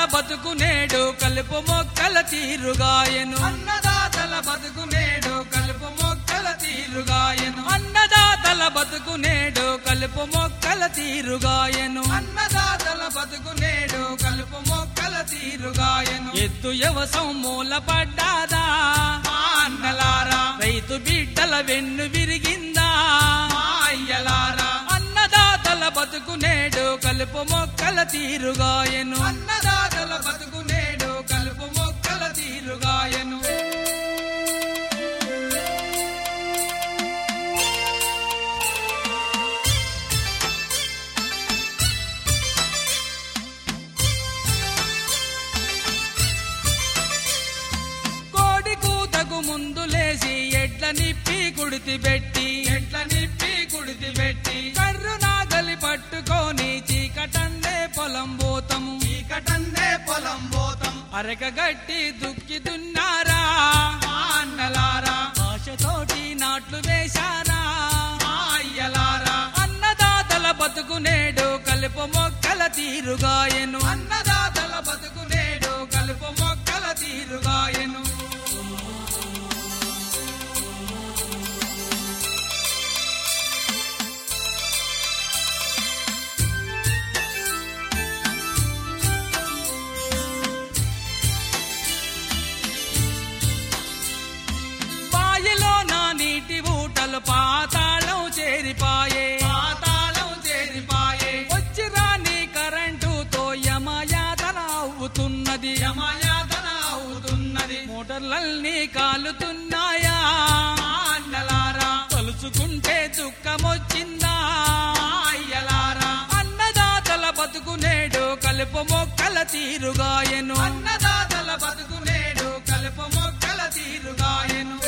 బతుకు నేడు కలుపు మొక్కల తీరుగాయను అన్నదాతల బతుకు నేడు కలుపు మొక్కల తీరుగాయను అన్నదాతల బతుకు నేడు కలుపు మొక్కల తీరుగాయను అన్నదాతల బతుకు నేడు కలుపు మొక్కల తీరుగాయను ఎద్దు యవసం మూల పడ్డాదా మా అన్నలారా రైతు బిడ్డల వెన్ను విరిగిందా మా అయ్యలారా అన్నదాతల బతుకు నేడు కలుపు మొక్కల తీరుగాయను అన్నదాతల బతుకు నేడు కలుపు మొక్కల తీరుగాయను కోడి కూతకు ముందు లేచి ఎడ్ల నిప్పి కుడితి పెట్టి ఎట్ల నిప్పి కుడితి పెట్టి కర్రు నాగలి పట్టుకొని చీకటండే పొలం పోతము చీకటందే పొలం పోతం అరక గట్టి దుక్కి దున్నారా మా అన్నలారా ఆశతోటి నాట్లు వేశారా మా అయ్యలారా అన్నదాతల బతుకు నేడు కలుపు మొక్కల తీరుగాయను అన్నదాతల బతుకు నేడు కలుపు మొక్కల తీరుగాయను బాయిలో నా నీటి ఊటలు పాతాళం చేరిపాయే పాతాళం చేరిపాయే వచ్చి రాని కరెంటుతో యమయాతన అవుతున్నది యమయాతన అవుతున్నది మోటార్లన్నీ కాలుతున్నాయా మా అన్నలారా తలుచుకుంటే దుఃఖమొచ్చిందా మా అయ్యలారా అన్నదాతల బతుకు నేడు కలుపు మొక్కల తీరుగాయను అన్నదాతల బతుకు నేడు కలుపు మొక్కల తీరుగాయను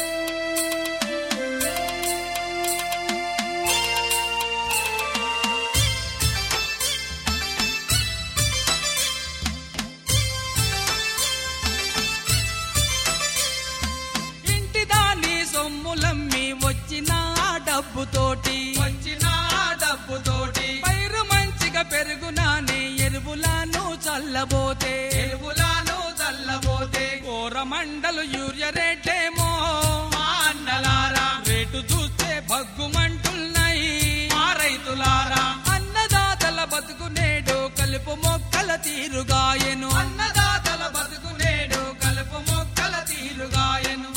ఇంటి దాని సొమ్ములమ్మి వచ్చిన ఆ డబ్బుతోటి వచ్చిన డబ్బుతోటి పైరు మంచిగా పెరుగునాని ఎరువులను చల్లబోతే ఎరువులను చల్లబోతే కూర మండలు యూరియా రేట్లేమో మా అన్నలారా రేటు చూస్తే భగ్గుమంటున్నాయి మా రైతులారా అన్నదాతల బతుకు నేడు కలుపు మొక్కల తీరుగాయను అన్నదాతల బతుకు నేడు కలుపు మొక్కల తీరుగాయను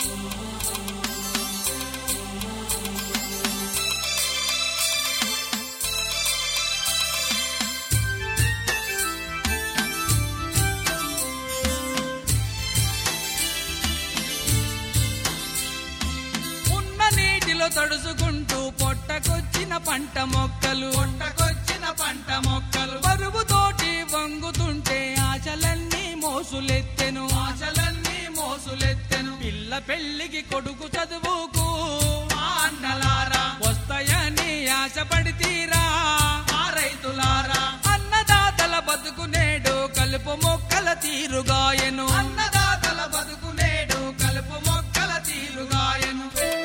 ఉన్న నీటిలో తడుసుకుంటూ పొట్టకొచ్చిన పంట మొక్కలు పుట్టకొచ్చిన పంట మొక్కలు బరువుతోటి వంగుతుంటే ఆశలన్నీ మోసులెత్తెను ఆశలన్నీ మోసులెత్తెను పిల్ల పెళ్లికి కొడుకు చదువుకు మా అన్నలారా వస్తాయని ఆశపడితీరా మా రైతులారా అన్నదాతల బతుకు నేడు కలుపు మొక్కల తీరుగాయను అన్నదాతల బతుకు నేడు కలుపు మొక్కల తీరుగాయను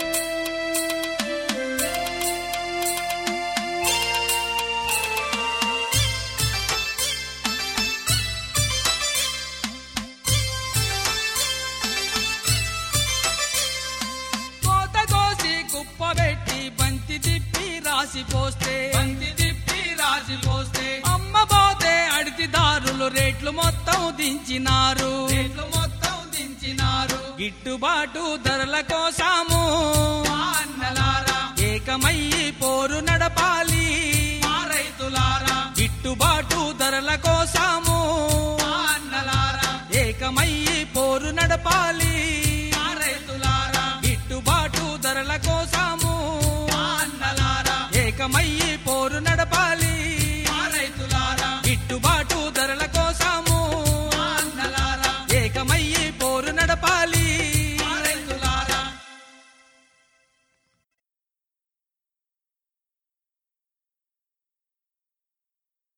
కోత కోసి కుప్ప పెట్టి బంతి తిప్పి రాసి పోస్తే బంతి తిప్పి రాసి పోస్తే అమ్మ పోతే అడితి దారులు రేట్లు మొత్తం దించినారు రేట్లు మొత్తం దించినారు గిట్టుబాటు ధరల కోసము మా అన్నలారా ఏకమయ్యి పోరు నడపాలి మా రైతులారా గిట్టుబాటు ధరల కోసము మా అన్నలారా ఏకమయ్యి పోరు నడపాలి మా రైతులారా గిట్టుబాటు ధరల కోసము మా అన్నలారా ఏకమయ్యి